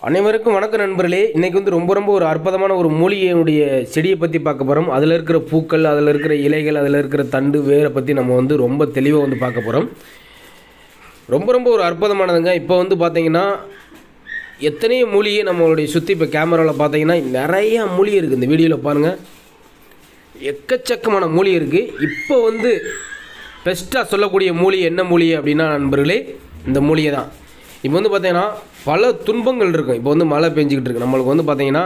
அனைவருக்கும் வணக்கம் நண்பர்களே இன்றைக்கி வந்து ரொம்ப ரொம்ப ஒரு அற்புதமான ஒரு மூலிகையினுடைய செடியை பற்றி பார்க்க போகிறோம் அதில் இருக்கிற பூக்கள் அதில் இருக்கிற இலைகள் அதில் இருக்கிற தண்டு வேரை பற்றி நம்ம வந்து ரொம்ப தெளிவாக வந்து பார்க்க போகிறோம் ரொம்ப ரொம்ப ஒரு அற்புதமானதுங்க இப்போ வந்து பார்த்தீங்கன்னா எத்தனையோ மூலிகை நம்மளுடைய சுற்றி இப்போ கேமராவில் பார்த்தீங்கன்னா நிறையா மூலிகை இருக்குது இந்த வீடியோவில் பாருங்கள் எக்கச்சக்கமான மூலிகை இருக்குது இப்போ வந்து பெஸ்ட்டாக சொல்லக்கூடிய மூலிகை என்ன மூலிகை அப்படின்னா நண்பர்களே இந்த மூலிகை தான் இப்போ வந்து பார்த்தீங்கன்னா பல துன்பங்கள் இருக்கும் இப்போ வந்து மழை பெஞ்சிக்கிட்டு இருக்கு நம்மளுக்கு வந்து பார்த்தீங்கன்னா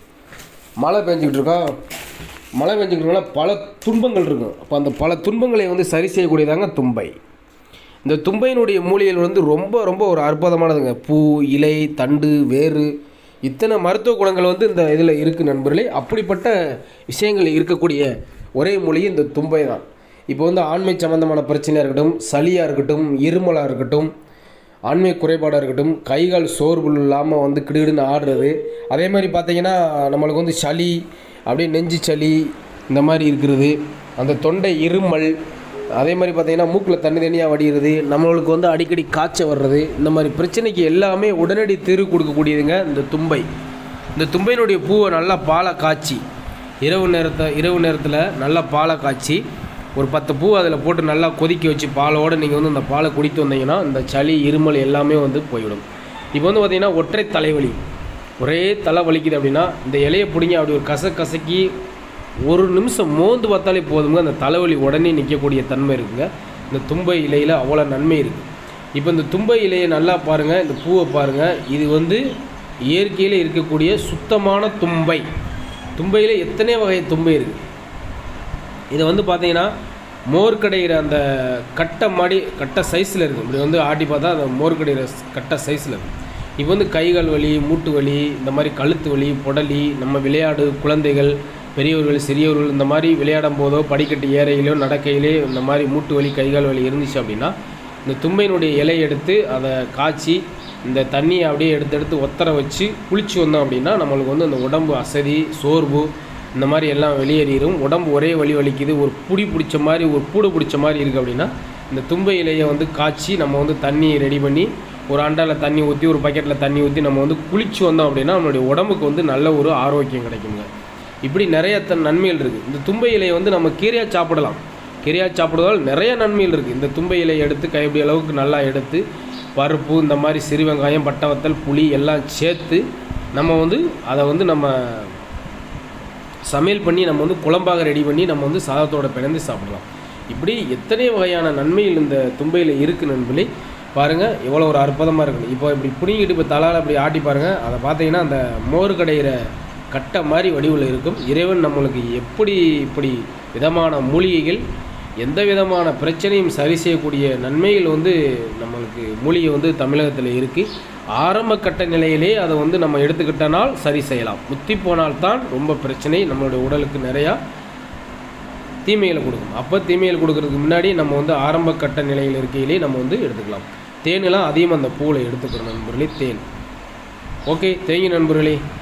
மழை பெஞ்சிக்கிட்டு இருக்கோம் மழை பெஞ்சிக்கிட்டு பல துன்பங்கள் இருக்கும் அப்போ அந்த பல துன்பங்களை வந்து சரி செய்யக்கூடியதாங்க தும்பை இந்த தும்பையினுடைய மூலிகைகள் வந்து ரொம்ப ரொம்ப ஒரு அற்புதமானதுங்க பூ இலை தண்டு வேறு இத்தனை மருத்துவ குணங்கள் வந்து இந்த இதில் இருக்குது நண்பர்களே அப்படிப்பட்ட விஷயங்கள் இருக்கக்கூடிய ஒரே மூலிகை இந்த தும்பை தான் இப்போ வந்து ஆண்மை சம்மந்தமான பிரச்சனையாக இருக்கட்டும் சளியாக இருக்கட்டும் இருமலாக இருக்கட்டும் ஆண்மை குறைபாடாக இருக்கட்டும் கைகால் சோர்வு இல்லாமல் வந்து கிடுகிடுன்னு ஆடுறது அதே மாதிரி பார்த்தீங்கன்னா நம்மளுக்கு வந்து சளி அப்படியே நெஞ்சு சளி இந்த மாதிரி இருக்கிறது அந்த தொண்டை இருமல் அதே மாதிரி பார்த்தீங்கன்னா மூக்கில் தண்ணி தண்ணியாக வடிகிறது நம்மளுக்கு வந்து அடிக்கடி காய்ச்சல் வர்றது இந்த மாதிரி பிரச்சனைக்கு எல்லாமே உடனடி தீர்வு கொடுக்கக்கூடியதுங்க இந்த தும்பை இந்த தும்பையினுடைய பூவை நல்லா பாலை காய்ச்சி இரவு நேரத்தை இரவு நேரத்தில் நல்லா பாலை காய்ச்சி ஒரு பத்து பூ அதில் போட்டு நல்லா கொதிக்க வச்சு பாலோடு நீங்கள் வந்து அந்த பாலை குடித்து வந்தீங்கன்னா இந்த சளி இருமல் எல்லாமே வந்து போய்விடும் இப்போ வந்து பார்த்தீங்கன்னா ஒற்றை தலைவலி ஒரே தலை வலிக்குது அப்படின்னா இந்த இலையை பிடிங்க அப்படி ஒரு கச கசக்கி ஒரு நிமிஷம் மோந்து பார்த்தாலே போதுங்க அந்த தலைவலி உடனே நிற்கக்கூடிய தன்மை இருக்குங்க இந்த தும்பை இலையில் அவ்வளோ நன்மை இருக்குது இப்போ இந்த தும்பை இலையை நல்லா பாருங்கள் இந்த பூவை பாருங்கள் இது வந்து இயற்கையில் இருக்கக்கூடிய சுத்தமான தும்பை தும்பையில் எத்தனை வகை தும்பை இருக்குது இதை வந்து பார்த்தீங்கன்னா மோர் கடைகிற அந்த கட்டை மாடி கட்டை சைஸில் இருக்குது இப்படி வந்து ஆட்டி பார்த்தா அந்த மோர் கடைகிற கட்டை சைஸில் இருக்குது இப்போ வந்து கைகால் வலி மூட்டு வலி இந்த மாதிரி கழுத்து வலி புடலி நம்ம விளையாடு குழந்தைகள் பெரியவர்கள் சிறியவர்கள் இந்த மாதிரி விளையாடும் போதோ படிக்கட்டு ஏறையிலோ நடக்கையிலே இந்த மாதிரி மூட்டு வலி கைகால் வலி இருந்துச்சு அப்படின்னா இந்த தும்பையினுடைய இலையை எடுத்து அதை காய்ச்சி இந்த தண்ணியை அப்படியே எடுத்து எடுத்து ஒத்தரை வச்சு குளிச்சு வந்தோம் அப்படின்னா நம்மளுக்கு வந்து அந்த உடம்பு அசதி சோர்வு இந்த மாதிரி எல்லாம் வெளியேறிடும் உடம்பு ஒரே வலி வலிக்குது ஒரு புடி பிடிச்ச மாதிரி ஒரு பூடு பிடிச்ச மாதிரி இருக்குது அப்படின்னா இந்த தும்பை இலையை வந்து காய்ச்சி நம்ம வந்து தண்ணி ரெடி பண்ணி ஒரு அண்டாவில் தண்ணி ஊற்றி ஒரு பக்கெட்டில் தண்ணி ஊற்றி நம்ம வந்து குளிச்சு வந்தோம் அப்படின்னா நம்மளுடைய உடம்புக்கு வந்து நல்ல ஒரு ஆரோக்கியம் கிடைக்குங்க இப்படி நிறைய த நன்மைகள் இருக்குது இந்த தும்பை இலையை வந்து நம்ம கீரையாக சாப்பிடலாம் கீரையாக சாப்பிடுவதால் நிறைய நன்மைகள் இருக்குது இந்த தும்பை இலையை எடுத்து கைப்பிடி அளவுக்கு நல்லா எடுத்து பருப்பு இந்த மாதிரி சிறு வெங்காயம் பட்டை வத்தல் புளி எல்லாம் சேர்த்து நம்ம வந்து அதை வந்து நம்ம சமையல் பண்ணி நம்ம வந்து குழம்பாக ரெடி பண்ணி நம்ம வந்து சாதத்தோட பிணைந்து சாப்பிடலாம் இப்படி எத்தனை வகையான நன்மைகள் இந்த தும்பையில் இருக்குது நண்பர்களே பாருங்கள் எவ்வளோ ஒரு அற்புதமாக இருக்குது இப்போ இப்படி புடிங்கிட்டு இப்போ தலால் அப்படி ஆட்டி பாருங்கள் அதை பார்த்தீங்கன்னா அந்த மோர் கடையிற கட்டை மாதிரி வடிவில் இருக்கும் இறைவன் நம்மளுக்கு எப்படி இப்படி விதமான மூலிகைகள் எந்த விதமான பிரச்சனையும் சரி செய்யக்கூடிய நன்மைகள் வந்து நம்மளுக்கு மூலிகை வந்து தமிழகத்தில் இருக்குது ஆரம்ப கட்ட நிலையிலே அதை வந்து நம்ம எடுத்துக்கிட்டனால் சரி செய்யலாம் முத்தி போனால்தான் ரொம்ப பிரச்சனை நம்மளுடைய உடலுக்கு நிறையா தீமைகளை கொடுக்கும் அப்போ தீமைகள் கொடுக்கறதுக்கு முன்னாடி நம்ம வந்து ஆரம்ப கட்ட நிலையில் இருக்கையிலே நம்ம வந்து எடுத்துக்கலாம் தேனெல்லாம் அதிகமாக அந்த பூவில் எடுத்துக்கிறோம் நண்பர்களே தேன் ஓகே தேங்க்யூ நண்பர்களே